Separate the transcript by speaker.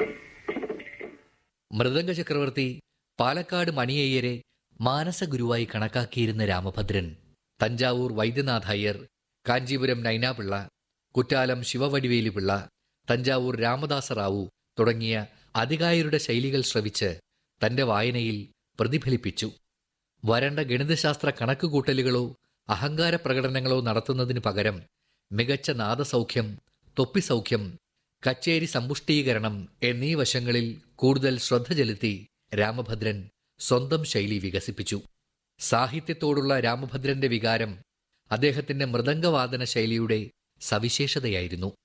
Speaker 1: മൃദംഗ ചക്രവർത്തി പാലക്കാട് മണിയയ്യരെ മാനസഗുരുവായി കണക്കാക്കിയിരുന്ന രാമഭദ്രൻ തഞ്ചാവൂർ വൈദ്യനാഥ അയ്യർ കാഞ്ചീപുരം നൈനാപിള്ള കുറ്റാലം ശിവവടിവേലി പിള്ള തഞ്ചാവൂർ രാമദാസ റാവു തുടങ്ങിയ അധികായരുടെ ശൈലികൾ ശ്രവിച്ച് തന്റെ വായനയിൽ പ്രതിഫലിപ്പിച്ചു വരണ്ട ഗണിതശാസ്ത്ര കണക്കുകൂട്ടലുകളോ അഹങ്കാര പ്രകടനങ്ങളോ നടത്തുന്നതിനു പകരം മികച്ച നാദസൗഖ്യം തൊപ്പിസൗഖ്യം കച്ചേരി സമ്പുഷ്ടീകരണം എന്നീ വശങ്ങളിൽ കൂടുതൽ ശ്രദ്ധ ചെലുത്തി രാമഭദ്രൻ സ്വന്തം ശൈലി വികസിപ്പിച്ചു സാഹിത്യത്തോടുള്ള രാമഭദ്രന്റെ വികാരം അദ്ദേഹത്തിന്റെ മൃദംഗവാദന ശൈലിയുടെ സവിശേഷതയായിരുന്നു